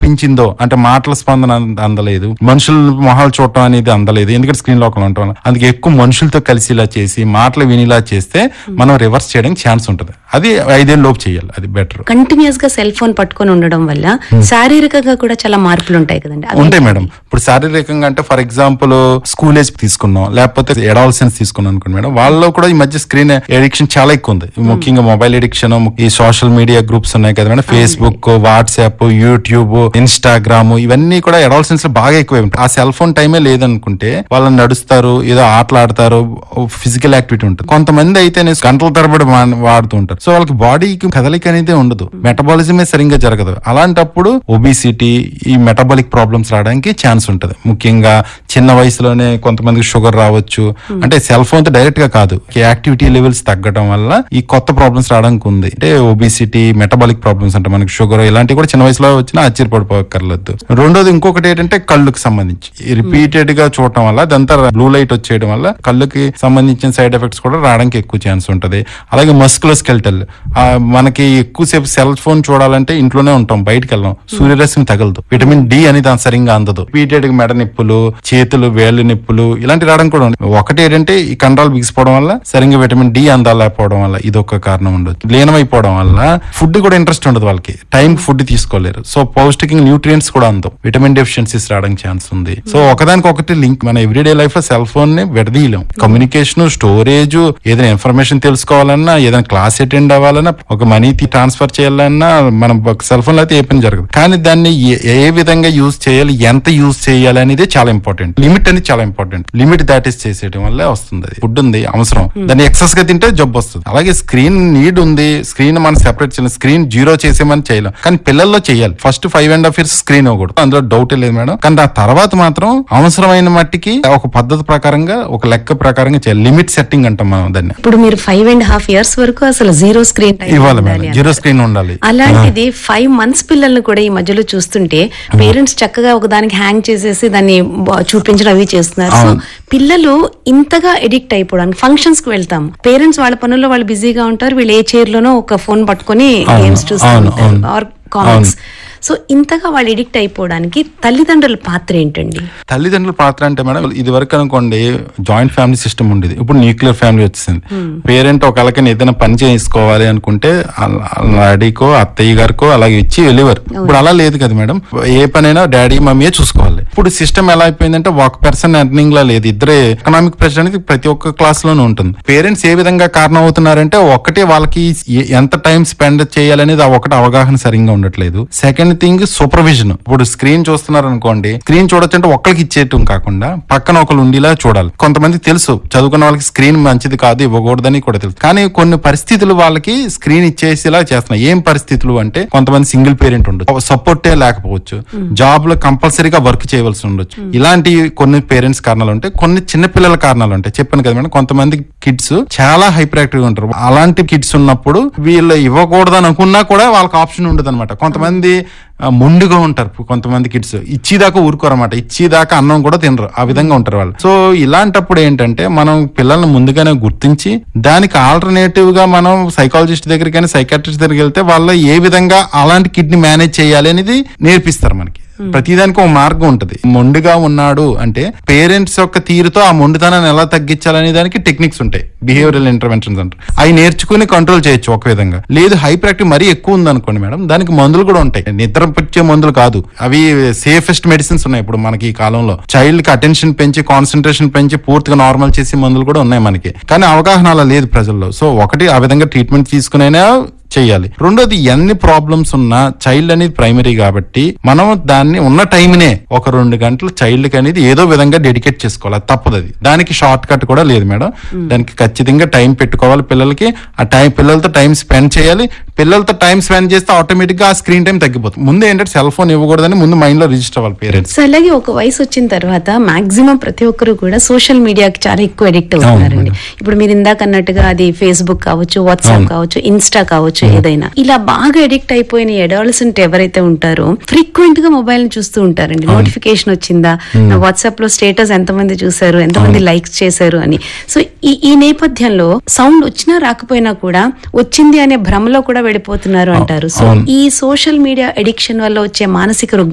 అనిపించిందో అంటే మాటల స్పందన అంద- అందలేదు మనుషుల మొహాలు చూడటం అనేది అందలేదు ఎందుకంటే స్క్రీన్ లోకల్ ఉండటం వల్ల అందుకే ఎక్కువ మనుషులతో కలిసి ఇలా చేసి మాటలు వినిలా చేస్తే మనం రివర్స్ చేయడానికి ఛాన్స్ ఉంటుంది అది ఐదేళ్ళ లోపు చేయాలి అది బెటర్ కంటిన్యూస్ గా సెల్ ఫోన్ పట్టుకొని ఉండడం వల్ల శారీరకంగా కూడా చాలా మార్పులు ఉంటాయి కదండి అవి ఉంటాయి మేడం ఇప్పుడు శారీరకంగా అంటే ఫర్ ఎగ్జాంపుల్ స్కూల్ ఏజ్ తీసుకున్నాం లేకపోతే ఎడాల్సెన్స్ తీసుకున్నాం అనుకోండి మేడం వాళ్ళలో కూడా ఈ మధ్య స్క్రీన్ ఎడిక్షన్ చాలా ఎక్కువ ఉంది ముఖ్యంగా మొబైల్ ఎడిక్షన్ ఈ సోషల్ మీడియా గ్రూప్స్ ఉన్నాయి కదా madam Facebook WhatsApp YouTube Instagram ఇవన్నీ కూడా ఎడాల్సెన్స్ లో బాగా ఎక్కువ ఆ సెల్ ఫోన్ టైమే లేదనుకుంటే వాళ్ళు నడుస్తారు ఏదో ఆటలు ఆడతారు ఫిజికల్ యాక్టివిటీ ఉంటుంది కొంతమంది అయితే గంటల తరబడి వా- వాడుతూ ఉంటారు సో వాళ్ళకి బాడీకి కదలిక అనేది ఉండదు మెటబాలిజమే సరిగ్గా జరగదు అలాంటప్పుడు ఒబిసిటీ ఈ మెటబాలిక్ ప్రాబ్లమ్స్ రావడానికి ఛాన్స్ ఉంటుంది ముఖ్యంగా చిన్న వయసులోనే కొంతమందికి షుగర్ రావచ్చు అంటే సెల్ ఫోన్ తో డైరెక్ట్ గా కాదు యాక్టివిటీ లెవెల్స్ తగ్గడం వల్ల ఈ కొత్త ప్రాబ్లమ్స్ రావడానికి ఉంది అంటే ఒబిసిటీ మెటబాలిక్ ప్రాబ్లమ్స్ అంటే మనకి షుగర్ ఇలాంటివి కూడా చిన్న వయసులో వచ్చినా ఆశ్చర్యపడిపోకర్లేదు రెండోది ఇంకొకటి ఏంటంటే కళ్ళుకి సంబంధించి రిపీటెడ్ గా చూడటం వల్ల అదంతా బ్లూ లైట్ వచ్చేయడం వల్ల కళ్ళుకి సంబంధించిన సైడ్ ఎఫెక్ట్స్ కూడా రావడానికి ఎక్కువ ఛాన్స్ ఉంటది అలాగే మస్కులో స్కెల్టల్ మనకి ఎక్కువసేపు సెల్ ఫోన్ చూడాలంటే ఇంట్లోనే ఉంటాం బయటకు వెళ్ళాం సూర్యరశ్మి తగలదు విటమిన్ డి అనేది దాని సరిగ్గా అందదు రిపీటెడ్ గా మెడ నొప్పులు చేతులు వేళ్ళు నొప్పులు ఇలాంటి రావడం కూడా ఉంది ఒకటి ఏంటంటే ఈ కండరాలు బిగిసిపోవడం వల్ల సరిగ్గా విటమిన్ డి అందలేకపోవడం వల్ల ఇది ఒక కారణం ఉండొచ్చు లీనమైపోవడం వల్ల ఫుడ్ కూడా ఇంట్రెస్ట్ ఉండదు వాళ్ళకి టైం ఫుడ్ తీసుకోలేరు సో పౌష్టిక న్యూట్రియంట్స్ కూడా అందవు విటమిన్ డెఫిషియన్సీస్ రావడానికి ఛాన్స్ ఉంది సో ఒకదానికి ఒకటి లింక్ మన ఎవ్రీడే లైఫ్ లో సెల్ ఫోన్ ని విడదీయలేం కమ్యూనికేషన్ స్టోరేజ్ ఏదైనా ఇన్ఫర్మేషన్ తెలుసుకోవాలన్నా ఏదైనా క్లాస్ అటెండ్ అవ్వాలన్నా ఒక మనీ ట్రాన్స్ఫర్ చేయాలన్నా మనం సెల్ ఫోన్ లో అయితే ఏ పని జరగదు కానీ దాన్ని ఏ- ఏ విధంగా యూజ్ చేయాలి ఎంత యూజ్ చేయాలి అనేది చాలా ఇంపార్టెంట్ లిమిట్ అనేది చాలా ఇంపార్టెంట్ లిమిట్ దాటిస్ చేసేయడం వల్లే వస్తుంది ఫుడ్ ఉంది అవసరం దాన్ని ఎక్సెస్ గా తింటే జబ్బు వస్తుంది అలాగే స్క్రీన్ నీడ్ ఉంది స్క్రీన్ మనం సెపరేట్ చేయాలి స్క్రీన్ జీరో చేసేమని చేయలేం కానీ పిల్లల్లో చేయాలి first five and half years screen ఇవ్వకూడదు అందులో డౌట్ లేదు మేడం కానీ ఆ తర్వాత మాత్రం అవసరమైన మట్టికి ఒక పద్ధతి ప్రకారంగా ఒక లెక్క ప్రకారంగా చేయాలి లిమిట్ సెట్టింగ్ అంటాం మనం దాన్ని ఇప్పుడు మీరు ఫైవ్ అండ్ హాఫ్ ఇయర్స్ వరకు అసలు జీరో స్క్రీన్ టైం ఇవ్వాలి ఉండాలి మేడం జీరో స్క్రీన్ ఉండాలి అలాంటిది ఫైవ్ మంత్స్ పిల్లల్ని కూడా ఈ మధ్యలో చూస్తుంటే పేరెంట్స్ చక్కగా ఒకదానికి హ్యాంగ్ చేసేసి దాన్ని బా- చూపించడం అవి చేస్తున్నారు సో పిల్లలు ఇంతగా ఎడిక్ట్ అయిపోవడానికి ఫంక్షన్స్ కి వెళ్తాం పేరెంట్స్ వాళ్ళ పనుల్లో వాళ్ళు బిజీగా ఉంటారు వీళ్ళు ఏ చైర్ లోనో ఒక ఫోన్ పట్టుకొని అవును, గేమ్స్ చూస్తూ అవును, ఉంటారు అవును. ఆర్ కామిక్స్ సో ఇంతగా వాళ్ళు ఎడిక్ట్ అయిపోవడానికి తల్లిదండ్రుల పాత్ర ఏంటండి తల్లిదండ్రుల పాత్ర అంటే మేడం ఇది వరకు అనుకోండి జాయింట్ ఫ్యామిలీ సిస్టమ్ ఉండేది ఇప్పుడు న్యూక్లియర్ ఫ్యామిలీ వచ్చింది పేరెంట్ ఒకళ్ళకని ఏదైనా పని చేసుకోవాలి అనుకుంటే వాళ్ళ- వాళ్ళ డాడీకో అత్తయ్య గారికో అలాగే ఇచ్చి వెళ్ళేవారు ఇప్పుడు అలా లేదు కదా మేడం ఏ పనైనా డాడీ మమ్మీయే చూసుకోవాలి ఇప్పుడు సిస్టమ్ ఎలా అయిపోయిందంటే ఒక పర్సన్ ఎర్నింగ్ లా లేదు ఇద్దరే ఎకనామిక్ ప్రెషర్ అనేది ప్రతి ఒక్క క్లాస్ లోనూ ఉంటుంది పేరెంట్స్ ఏ విధంగా కారణం అవుతున్నారంటే ఒకటే వాళ్ళకి ఏ- ఎంత టైం స్పెండ్ చేయాలనేది ఆ ఒకటి అవగాహన సరిగ్గా ఉండట్లేదు సెకండ్ థింగ్ సూపర్విజన్ ఇప్పుడు స్క్రీన్ చూస్తున్నారు అనుకోండి స్క్రీన్ చూడొచ్చంటే ఒక్కరికి ఇచ్చేయటం కాకుండా పక్కన ఒకరు ఉండేలా చూడాలి కొంతమంది తెలుసు చదువుకున్న వాళ్ళకి స్క్రీన్ మంచిది కాదు ఇవ్వకూడదని కూడా తెలుసు కానీ కొన్ని పరిస్థితులు వాళ్ళకి స్క్రీన్ ఇచ్చేసేలా చేస్తున్నాయి ఏం పరిస్థితులు అంటే కొంతమంది సింగిల్ పేరెంట్ ఉండొచ్చు సపోర్టే లేకపోవచ్చు జాబ్ లో కంపల్సరీగా వర్క్ చేయవలసి ఉండొచ్చు ఇలాంటి కొన్ని పేరెంట్స్ కారణాలు ఉంటాయి కొన్ని చిన్న పిల్లల కారణాలు ఉంటాయి చెప్పాను కదా మేడం కొంతమంది కిడ్స్ చాలా హైపర్ యాక్టివ్ గా ఉంటారు అలాంటి కిడ్స్ ఉన్నప్పుడు వీళ్ళు ఇవ్వకూడదు అనుకున్నా కూడా వాళ్ళకి ఆప్షన్ ఉండదు అనమాట కొంతమంది ఆ, మొండిగా ఉంటారు కొంతమంది కిడ్స్ ఇచ్చిదాకా ఊరుకోరన్నమాట ఇచ్చిదాకా అన్నం కూడా తినరు ఆ విధంగా ఉంటారు వాళ్ళు సో ఇలాంటప్పుడు ఏంటంటే మనం పిల్లల్ని ముందుగానే గుర్తించి దానికి ఆల్టర్నేటివ్ గా మనం సైకాలజిస్ట్ దగ్గరికి కానీ సైకాట్రిస్ట్ దగ్గరికి వెళ్తే వాళ్ళ ఏ విధంగా అలాంటి కిడ్నీ మేనేజ్ చేయాలి అనేది నేర్పిస్తారు మనకి ప్రతిదానికి ఒక మార్గం ఉంటది మొండిగా ఉన్నాడు అంటే పేరెంట్స్ యొక్క తీరుతో ఆ మొండితనాన్ని ఎలా తగ్గించాలనే దానికి టెక్నిక్స్ ఉంటాయి బిహేవియరల్ ఇంటర్వెన్షన్స్ అంటారు అవి నేర్చుకుని కంట్రోల్ చేయొచ్చు ఒక విధంగా లేదు హైపర్ యాక్టివ్ మరీ ఎక్కువ ఉంది అనుకోండి మేడం దానికి మందులు కూడా ఉంటాయి నిద్ర పిచ్చే మందులు కాదు అవి సేఫెస్ట్ మెడిసిన్స్ ఉన్నాయి ఇప్పుడు మనకి ఈ కాలంలో చైల్డ్ కి అటెన్షన్ పెంచి కాన్సన్ట్రేషన్ పెంచి పూర్తిగా నార్మల్ చేసే మందులు కూడా ఉన్నాయి మనకి కానీ అవగాహన అలా లేదు ప్రజల్లో సో ఒకటి ఆ విధంగా ట్రీట్మెంట్ తీసుకునైనా చేయాలి రెండోది ఎన్ని ప్రాబ్లమ్స్ ఉన్నా చైల్డ్ అనేది ప్రైమరీ కాబట్టి మనం దాన్ని ఉన్న టైంనే ఒక రెండు గంటలు చైల్డ్ కి అనేది ఏదో విధంగా డెడికేట్ చేసుకోవాలి అది తప్పదు అది దానికి షార్ట్ కట్ కూడా లేదు మేడం దానికి ఖచ్చితంగా టైం పెట్టుకోవాలి పిల్లలకి ఆ టైం పిల్లలతో టైం స్పెండ్ చేయాలి పిల్లలతో టైం స్పెండ్ చేస్తే ఆటోమేటిక్ గా ఆ స్క్రీన్ టైం తగ్గిపోతుంది ముందు ఏంటంటే సెల్ ఫోన్ ఇవ్వకూడదని ముందు మైండ్ లో రిజిస్టర్ అవ్వాలి పేరెంట్స్ సో అలాగే ఒక వయసు వచ్చిన తర్వాత మాక్సిమం ప్రతి ఒక్కరు కూడా సోషల్ మీడియాకి చాలా ఎక్కువ అడిక్ట్ అవుతున్నారండి ఇప్పుడు మీరు ఇందాక అన్నట్టుగా అది ఫేస్బుక్ కావచ్చు వాట్సాప్ కావచ్చు ఇన్స్టా కావచ్చు ఏదైనా ఇలా బాగా అడిక్ట్ అయిపోయిన అడాలసెంట్ ఎవరైతే ఉంటారో ఫ్రీక్వెంట్ గా మొబైల్ చూస్తూ ఉంటారండి నోటిఫికేషన్ వచ్చిందా నా వాట్సాప్ లో స్టేటస్ ఎంతమంది చూసారు ఎంతమంది లైక్స్ చేశారు అని సో ఈ ఈ నేపథ్యంలో సౌండ్ వచ్చినా రాకపోయినా కూడా వచ్చింది అనే భ్రమలో కూడా వెళ్ళిపోతున్నారు అంటారు సో అవును. ఈ సోషల్ మీడియా అడిక్షన్ వల్ల వచ్చే మానసిక రుగ్మత